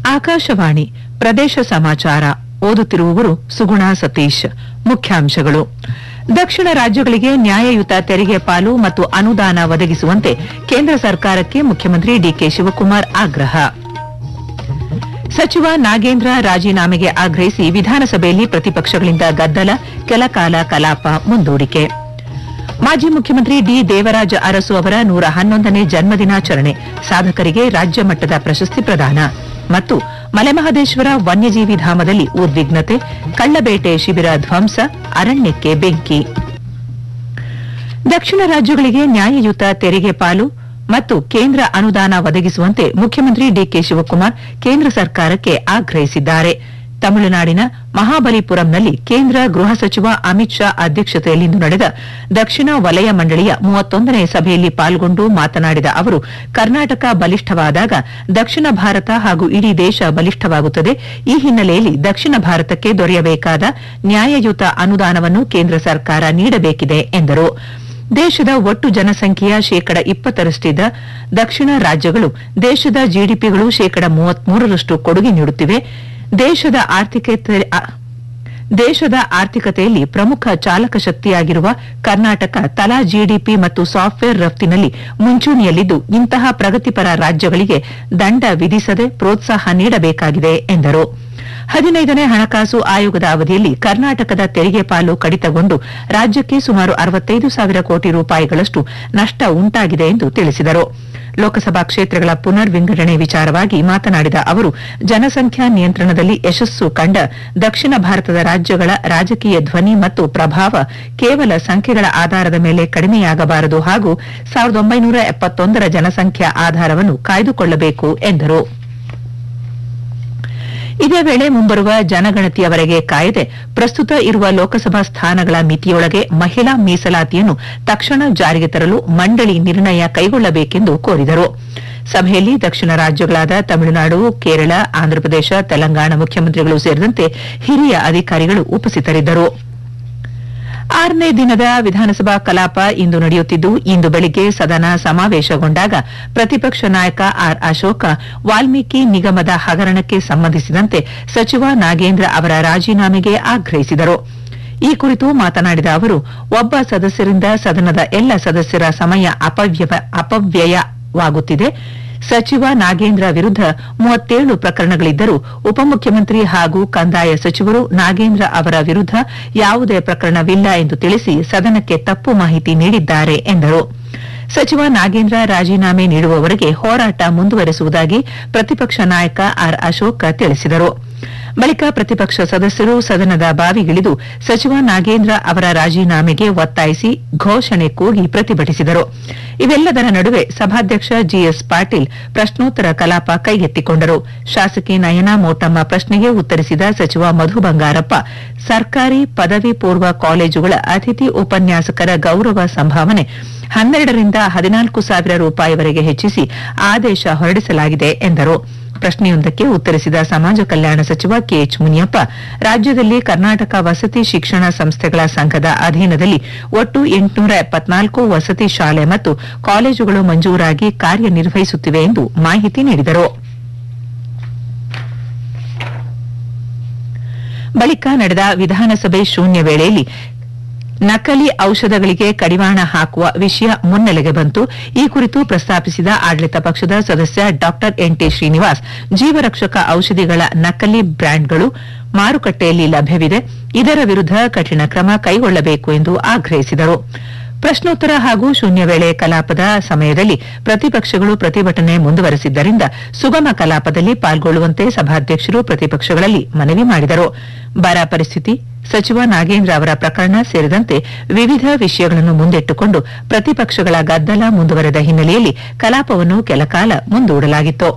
ಆಕಾಶವಾಣಿ ಪ್ರದೇಶ ಸಮಾಚಾರ ಓದುತ್ತಿರುವವರು ಸುಗುಣ ಸತೀಶ್ ಮುಖ್ಯಾಂಶಗಳು ದಕ್ಷಿಣ ರಾಜ್ಯಗಳಿಗೆ ನ್ಯಾಯಯುತ ತೆರಿಗೆ ಪಾಲು ಮತ್ತು ಅನುದಾನ ಒದಗಿಸುವಂತೆ ಕೇಂದ್ರ ಸರ್ಕಾರಕ್ಕೆ ಮುಖ್ಯಮಂತ್ರಿ ಡಿಕೆ ಶಿವಕುಮಾರ್ ಆಗ್ರಹ ಸಚಿವ ನಾಗೇಂದ್ರ ರಾಜೀನಾಮೆಗೆ ಆಗ್ರಹಿಸಿ ವಿಧಾನಸಭೆಯಲ್ಲಿ ಪ್ರತಿಪಕ್ಷಗಳಿಂದ ಗದ್ದಲ ಕೆಲಕಾಲ ಕಲಾಪ ಮುಂದೂಡಿಕೆ ಮಾಜಿ ಮುಖ್ಯಮಂತ್ರಿ ಡಿ ದೇವರಾಜ ಅರಸು ಅವರ ನೂರ ಹನ್ನೊಂದನೇ ಜನ್ಮದಿನಾಚರಣೆ ಸಾಧಕರಿಗೆ ರಾಜ್ಯ ಮಟ್ಟದ ಪ್ರಶಸ್ತಿ ಪ್ರದಾನ ಮತ್ತು ಮಲೆಮಹದೇಶ್ವರ ವನ್ಯಜೀವಿ ಧಾಮದಲ್ಲಿ ಉದ್ವಿಗ್ನತೆ ಕಳ್ಳಬೇಟೆ ಶಿಬಿರ ಧ್ವಂಸ ಅರಣ್ಯಕ್ಕೆ ಬೆಂಕಿ ದಕ್ಷಿಣ ರಾಜ್ಯಗಳಿಗೆ ನ್ಯಾಯಯುತ ತೆರಿಗೆ ಪಾಲು ಮತ್ತು ಕೇಂದ್ರ ಅನುದಾನ ಒದಗಿಸುವಂತೆ ಮುಖ್ಯಮಂತ್ರಿ ಡಿಕೆ ಶಿವಕುಮಾರ್ ಕೇಂದ್ರ ಸರ್ಕಾರಕ್ಕೆ ಆಗ್ರಹಿಸಿದ್ದಾರೆ ತಮಿಳುನಾಡಿನ ಮಹಾಬಲಿಪುರಂನಲ್ಲಿ ಕೇಂದ್ರ ಗೃಹ ಸಚಿವ ಅಮಿತ್ ಶಾ ಅಧ್ಯಕ್ಷತೆಯಲ್ಲಿಂದು ನಡೆದ ದಕ್ಷಿಣ ವಲಯ ಮಂಡಳಿಯ ಮೂವತ್ತೊಂದನೇ ಸಭೆಯಲ್ಲಿ ಪಾಲ್ಗೊಂಡು ಮಾತನಾಡಿದ ಅವರು ಕರ್ನಾಟಕ ಬಲಿಷ್ಠವಾದಾಗ ದಕ್ಷಿಣ ಭಾರತ ಹಾಗೂ ಇಡೀ ದೇಶ ಬಲಿಷ್ಠವಾಗುತ್ತದೆ ಈ ಹಿನ್ನೆಲೆಯಲ್ಲಿ ದಕ್ಷಿಣ ಭಾರತಕ್ಕೆ ದೊರೆಯಬೇಕಾದ ನ್ಯಾಯಯುತ ಅನುದಾನವನ್ನು ಕೇಂದ್ರ ಸರ್ಕಾರ ನೀಡಬೇಕಿದೆ ಎಂದರು ದೇಶದ ಒಟ್ಟು ಜನಸಂಖ್ಯೆಯ ಶೇಕಡ ಇಪ್ಪತ್ತರಷ್ಟಿದ್ದ ದಕ್ಷಿಣ ರಾಜ್ಯಗಳು ದೇಶದ ಜಿಡಿಪಿಗಳು ಶೇಕಡ ಮೂವತ್ಮೂರರಷ್ಟು ಕೊಡುಗೆ ನೀಡುತ್ತಿವೆ ದೇಶದ ಆರ್ಥಿಕತೆ ಆ- ದೇಶದ ಆರ್ಥಿಕತೆಯಲ್ಲಿ ಪ್ರಮುಖ ಚಾಲಕ ಶಕ್ತಿಯಾಗಿರುವ ಕರ್ನಾಟಕ ತಲಾ ಜಿಡಿಪಿ ಮತ್ತು ಸಾಫ್ಟ್ವೇರ್ ರಫ್ತಿನಲ್ಲಿ ಮುಂಚೂಣಿಯಲ್ಲಿದ್ದು ಇಂತಹ ಪ್ರಗತಿಪರ ರಾಜ್ಯಗಳಿಗೆ ದಂಡ ವಿಧಿಸದೆ ಪ್ರೋತ್ಸಾಹ ನೀಡಬೇಕಾಗಿದೆ ಎಂದರು ಹದಿನೈದನೇ ಹಣಕಾಸು ಆಯೋಗದ ಅವಧಿಯಲ್ಲಿ ಕರ್ನಾಟಕದ ತೆರಿಗೆ ಪಾಲು ಕಡಿತಗೊಂಡು ರಾಜ್ಯಕ್ಕೆ ಸುಮಾರು ಅರವತ್ತೈದು ಸಾವಿರ ಕೋಟಿ ರೂಪಾಯಿಗಳಷ್ಟು ನಷ್ಟ ಉಂಟಾಗಿದೆ ಎಂದು ತಿಳಿಸಿದರು ಲೋಕಸಭಾ ಕ್ಷೇತ್ರಗಳ ಪುನರ್ ವಿಂಗಡಣೆ ವಿಚಾರವಾಗಿ ಮಾತನಾಡಿದ ಅವರು ಜನಸಂಖ್ಯಾ ನಿಯಂತ್ರಣದಲ್ಲಿ ಯಶಸ್ಸು ಕಂಡ ದಕ್ಷಿಣ ಭಾರತದ ರಾಜ್ಯಗಳ ರಾಜಕೀಯ ಧ್ವನಿ ಮತ್ತು ಪ್ರಭಾವ ಕೇವಲ ಸಂಖ್ಯೆಗಳ ಆಧಾರದ ಮೇಲೆ ಕಡಿಮೆಯಾಗಬಾರದು ಹಾಗೂ ಸಾವಿರದ ಒಂಬೈನೂರ ಎಪ್ಪತ್ತೊಂದರ ಜನಸಂಖ್ಯಾ ಆಧಾರವನ್ನು ಕಾಯ್ದುಕೊಳ್ಳಬೇಕು ಎಂದರು ಇದೇ ವೇಳೆ ಮುಂಬರುವ ಜನಗಣತಿಯವರೆಗೆ ಕಾಯದೆ ಪ್ರಸ್ತುತ ಇರುವ ಲೋಕಸಭಾ ಸ್ಥಾನಗಳ ಮಿತಿಯೊಳಗೆ ಮಹಿಳಾ ಮೀಸಲಾತಿಯನ್ನು ತಕ್ಷಣ ಜಾರಿಗೆ ತರಲು ಮಂಡಳಿ ನಿರ್ಣಯ ಕೈಗೊಳ್ಳಬೇಕೆಂದು ಕೋರಿದರು ಸಭೆಯಲ್ಲಿ ದಕ್ಷಿಣ ರಾಜ್ಯಗಳಾದ ತಮಿಳುನಾಡು ಕೇರಳ ಆಂಧ್ರಪ್ರದೇಶ ತೆಲಂಗಾಣ ಮುಖ್ಯಮಂತ್ರಿಗಳು ಸೇರಿದಂತೆ ಹಿರಿಯ ಅಧಿಕಾರಿಗಳು ಉಪಸ್ಥಿತರಿದ್ದರು ಆರನೇ ದಿನದ ವಿಧಾನಸಭಾ ಕಲಾಪ ಇಂದು ನಡೆಯುತ್ತಿದ್ದು ಇಂದು ಬೆಳಿಗ್ಗೆ ಸದನ ಸಮಾವೇಶಗೊಂಡಾಗ ಪ್ರತಿಪಕ್ಷ ನಾಯಕ ಆರ್ ಅಶೋಕ ವಾಲ್ಮೀಕಿ ನಿಗಮದ ಹಗರಣಕ್ಕೆ ಸಂಬಂಧಿಸಿದಂತೆ ಸಚಿವ ನಾಗೇಂದ್ರ ಅವರ ರಾಜೀನಾಮೆಗೆ ಆಗ್ರಹಿಸಿದರು ಈ ಕುರಿತು ಮಾತನಾಡಿದ ಅವರು ಒಬ್ಬ ಸದಸ್ಯರಿಂದ ಸದನದ ಎಲ್ಲ ಸದಸ್ಯರ ಸಮಯ ಅಪವ್ಯವ- ಅಪವ್ಯಯವಾಗುತ್ತಿದೆ ಸಚಿವ ನಾಗೇಂದ್ರ ವಿರುದ್ಧ ಮೂವತ್ತೇಳು ಪ್ರಕರಣಗಳಿದ್ದರೂ ಉಪಮುಖ್ಯಮಂತ್ರಿ ಹಾಗೂ ಕಂದಾಯ ಸಚಿವರು ನಾಗೇಂದ್ರ ಅವರ ವಿರುದ್ಧ ಯಾವುದೇ ಪ್ರಕರಣವಿಲ್ಲ ಎಂದು ತಿಳಿಸಿ ಸದನಕ್ಕೆ ತಪ್ಪು ಮಾಹಿತಿ ನೀಡಿದ್ದಾರೆ ಎಂದರು ಸಚಿವ ನಾಗೇಂದ್ರ ರಾಜೀನಾಮೆ ನೀಡುವವರೆಗೆ ಹೋರಾಟ ಮುಂದುವರೆಸುವುದಾಗಿ ಪ್ರತಿಪಕ್ಷ ನಾಯಕ ಆರ್ ಅಶೋಕ ತಿಳಿಸಿದರು ಬಳಿಕ ಪ್ರತಿಪಕ್ಷ ಸದಸ್ಯರು ಸದನದ ಬಾವಿಗಿಳಿದು ಸಚಿವ ನಾಗೇಂದ್ರ ಅವರ ರಾಜೀನಾಮೆಗೆ ಒತ್ತಾಯಿಸಿ ಘೋಷಣೆ ಕೂಗಿ ಪ್ರತಿಭಟಿಸಿದರು ಇವೆಲ್ಲದರ ನಡುವೆ ಸಭಾಧ್ಯಕ್ಷ ಜಿಎಸ್ ಪಾಟೀಲ್ ಪ್ರಶ್ನೋತ್ತರ ಕಲಾಪ ಕೈಗೆತ್ತಿಕೊಂಡರು ಶಾಸಕಿ ನಯನಾ ಮೋಟಮ್ಮ ಪ್ರಶ್ನೆಗೆ ಉತ್ತರಿಸಿದ ಸಚಿವ ಮಧು ಬಂಗಾರಪ್ಪ ಸರ್ಕಾರಿ ಪದವಿ ಪೂರ್ವ ಕಾಲೇಜುಗಳ ಅತಿಥಿ ಉಪನ್ಯಾಸಕರ ಗೌರವ ಸಂಭಾವನೆ ಹನ್ನೆರಡರಿಂದ ಹದಿನಾಲ್ಕು ಸಾವಿರ ರೂಪಾಯಿವರೆಗೆ ಹೆಚ್ಚಿಸಿ ಆದೇಶ ಹೊರಡಿಸಲಾಗಿದೆ ಎಂದರು ಪ್ರಶ್ನೆಯೊಂದಕ್ಕೆ ಉತ್ತರಿಸಿದ ಸಮಾಜ ಕಲ್ಯಾಣ ಸಚಿವ ಕೆಎಚ್ ಮುನಿಯಪ್ಪ ರಾಜ್ಯದಲ್ಲಿ ಕರ್ನಾಟಕ ವಸತಿ ಶಿಕ್ಷಣ ಸಂಸ್ಥೆಗಳ ಸಂಘದ ಅಧೀನದಲ್ಲಿ ಒಟ್ಟು ಎಂಟುನೂರ ಎಪ್ಪತ್ನಾಲ್ಕು ವಸತಿ ಶಾಲೆ ಮತ್ತು ಕಾಲೇಜುಗಳು ಮಂಜೂರಾಗಿ ಕಾರ್ಯನಿರ್ವಹಿಸುತ್ತಿವೆ ಎಂದು ಮಾಹಿತಿ ನೀಡಿದರು ಬಳಿಕ ನಡೆದ ವಿಧಾನಸಭೆ ಶೂನ್ಯ ವೇಳೆಯಲ್ಲಿ ನಕಲಿ ಔಷಧಗಳಿಗೆ ಕಡಿವಾಣ ಹಾಕುವ ವಿಷಯ ಮುನ್ನೆಲೆಗೆ ಬಂತು ಈ ಕುರಿತು ಪ್ರಸ್ತಾಪಿಸಿದ ಆಡಳಿತ ಪಕ್ಷದ ಸದಸ್ಯ ಡಾ ಎನ್ಟಿ ಶ್ರೀನಿವಾಸ್ ಜೀವರಕ್ಷಕ ಔಷಧಿಗಳ ನಕಲಿ ಬ್ರ್ಯಾಂಡ್ಗಳು ಮಾರುಕಟ್ಟೆಯಲ್ಲಿ ಲಭ್ಯವಿದೆ ಇದರ ವಿರುದ್ಧ ಕಠಿಣ ಕ್ರಮ ಕೈಗೊಳ್ಳಬೇಕು ಎಂದು ಆಗ್ರಹಿಸಿದರು ಪ್ರಶ್ನೋತ್ತರ ಹಾಗೂ ಶೂನ್ಯ ವೇಳೆ ಕಲಾಪದ ಸಮಯದಲ್ಲಿ ಪ್ರತಿಪಕ್ಷಗಳು ಪ್ರತಿಭಟನೆ ಮುಂದುವರೆಸಿದ್ದರಿಂದ ಸುಗಮ ಕಲಾಪದಲ್ಲಿ ಪಾಲ್ಗೊಳ್ಳುವಂತೆ ಸಭಾಧ್ಯಕ್ಷರು ಪ್ರತಿಪಕ್ಷಗಳಲ್ಲಿ ಮನವಿ ಮಾಡಿದರು ಬರ ಪರಿಸ್ಥಿತಿ ಸಚಿವ ನಾಗೇಂದ್ರ ಅವರ ಪ್ರಕರಣ ಸೇರಿದಂತೆ ವಿವಿಧ ವಿಷಯಗಳನ್ನು ಮುಂದಿಟ್ಟುಕೊಂಡು ಪ್ರತಿಪಕ್ಷಗಳ ಗದ್ದಲ ಮುಂದುವರೆದ ಹಿನ್ನೆಲೆಯಲ್ಲಿ ಕಲಾಪವನ್ನು ಕೆಲಕಾಲ ಮುಂದೂಡಲಾಗಿತ್ತು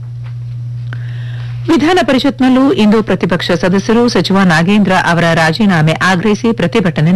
ವಿಧಾನ ಪರಿಷತ್ನಲ್ಲೂ ಇಂದು ಪ್ರತಿಪಕ್ಷ ಸದಸ್ಯರು ಸಚಿವ ನಾಗೇಂದ್ರ ಅವರ ರಾಜೀನಾಮೆ ಆಗ್ರಹಿಸಿ ಪ್ರತಿಭಟನೆ